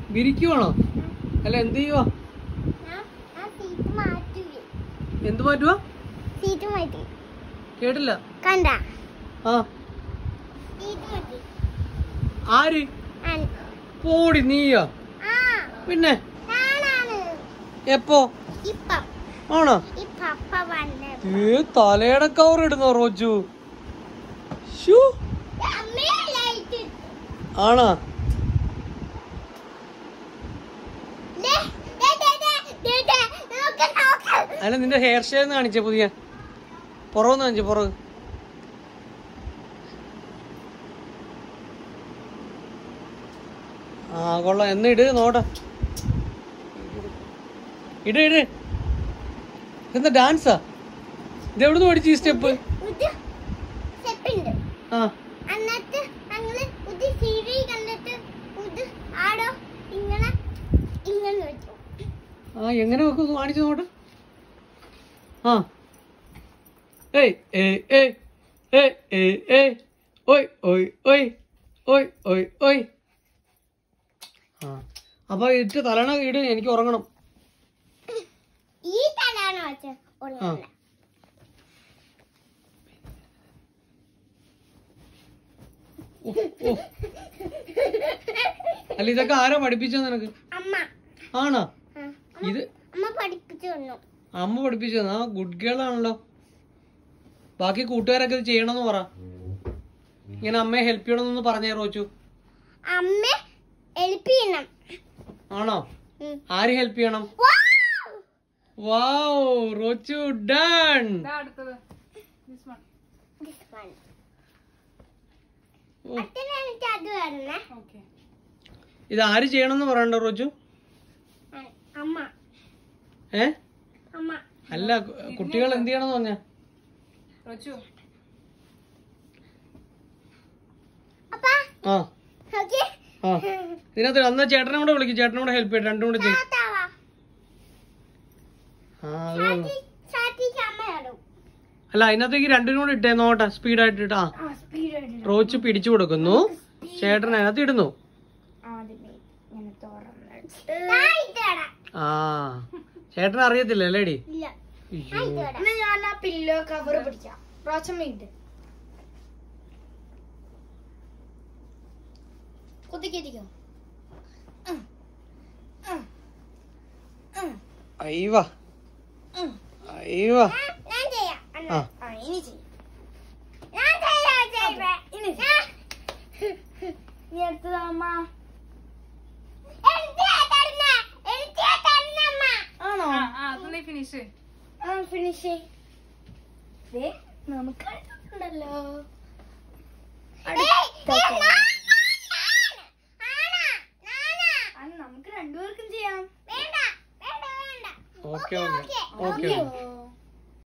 വിരിക്കുവാണോ അല്ല എന്ത് ചെയ്യുവാ ഞാൻ ആ സീറ്റ് മാറ്റുകയും എന്ത് മാറ്റുവാ സീറ്റ് മാറ്റി കേട്ടില്ല കണ്ട ആ സീറ്റ് മാറ്റി ആര് അൻ- പോടി നീയാ ആ പിന്നെ ഞാനാണ് എപ്പോ ഇപ്പം ആണോ ഈ പപ്പ വന്ന് ഏ തലയുടെ കവർ ഇടുന്നോ റോജു ശ്ശൂ, അമ്മേ ലൈറ്റ് ആണോ ദേ, ദേ, ദേ, ദേ, ദേ, ദേ, നോക്ക്, നോക്ക്. അല്ല നിന്റെ ഹെയർ സ്റ്റൈൽ കാണിച്ചേ പുതിയ പുറവെന്ന് കാണിച്ചു പുറവ് ആ കൊള്ളാം എന്ന് ഇട് നോട്ടെ ഇട് ഇട് എന്താ ഡാൻസാ ഇത് എവിടുന്ന് പഠിച്ചു ഈ സ്റ്റെപ്പ് ഇത് step ഉണ്ട്. ആ എന്നിട്ട് ഞങ്ങള് ഇത് സീരി കണ്ടിട്ട് ഇത് ആടോ ഇങ്ങനെ ഇങ്ങനെ വെച്ചു ആ എങ്ങനെ വെക്കും ഒന്ന് കാണിച്ചു നോട്ടെ ആ ഏയ് ഏയ് ഏയ് ഏയ് ഏയ് ഏയ് ഓയ് ഓയ് ഓയ് ഓയ് ഓയ് ഓയ് ആ അപ്പൊ ഇട്ട് തലണ ഇട് എനിക്ക് ഉറങ്ങണം ഈ തലാണ് വെച്ച ആ ഓ, ഓ. അല്ല ഇതൊക്കെ ആരാ പഠിപ്പിച്ചത് നിനക്ക് അമ്മ ആണോ ആ, ഇത് അമ്മ പഠിപ്പിച്ചു തന്നു അമ്മ പഠിപ്പിച്ചത് ആ ഗുഡ് ഗേൾ ആണല്ലോ ബാക്കി കൂട്ടുകാരൊക്കെ ഇത് ചെയ്യണമെന്ന് പറ ഇങ്ങനെ അമ്മയെ ഹെൽപ്പ് ചെയ്യണമെന്ന് പറഞ്ഞേ റോച്ചു അമ്മ എളുപ്പിക്കണം ആണോ ആര് ഹെൽപ്പ് ചെയ്യണം വാവ് റോച്ചു ഡൺ അച്ഛനെനിക്ക് അത് വരണേ ഇത് ആര് ചെയ്യണമെന്ന് പറയണ്ട റോച്ചു ആ, അമ്മ ഏ അമ്മ അല്ല കു- കുട്ടികൾ എന്ത് ചെയ്യണമെന്ന് പറഞ്ഞ അപ്പാ ആ നോക്കി ആ ഇതിനകത്ത് എന്നാ ചേട്ടനെ കൂടെ വിളിക്കും ചേട്ടനെ കൂടെ ഹെൽപ്പ് ചെയ്യട്ടെ രണ്ടും കൂടെ ചെയ്യും താത്താവാ ആ അത് കൊള്ളാം. സാറ്റി സാറ്റിക്ക് അമ്മ തരും അല്ല അതിനകത്തേക്ക് രണ്ടിനും കൂടെ ഇട്ടേ നോട്ടെ സ്പീഡായിട്ട് ഇട്ടാ ആ സ്പീഡ് റോച്ച് പിടിച്ചു കൊടുക്കുന്നു ചേട്ടൻ അതിനകത്ത് ഇടുന്നു ആദ്യമേ ഇങ്ങനെ തുറന്നിട്ട് ആ ചേട്ടൻ അറിയത്തില്ല അല്ലേടി ഇല്ല അയ്യോ. ഞാൻ ആ പില്ലോ കവർ പിടിക്കാം റോച്ചമ്മ ഇട്ട് കുത്തിക്കിരിക്കോ അയ്യവാ അയ്യവാ ഞാൻ ചെയ്യാം ആ ആ ഇനി ചെയ്യും ഞാൻ ചെയ്യാം ചെയ്യാം ഇനി നീ എടുത്തത് അമ്മ ആണോ ഫിനിഷ് ആ ഫിനിഷ് നമുക്ക് ഉണ്ടല്ലോ നമുക്ക് രണ്ടുപേർക്കും ചെയ്യാം വേണ്ട വേണ്ട വേണ്ട ഓക്കെ ഓക്കെ ഓക്കെ